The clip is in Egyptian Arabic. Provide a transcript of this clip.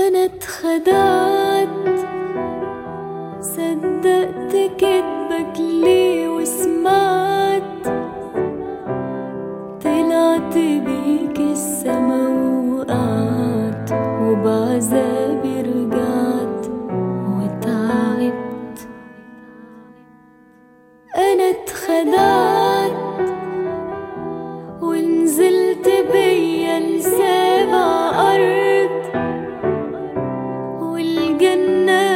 أنا اتخدعت صدقت كدبك ليه وسمعت طلعت بيك السما وقعت وبعذابي رجعت وتعبت أنا اتخدعت ونزلت بيا لسابع أرض والجنة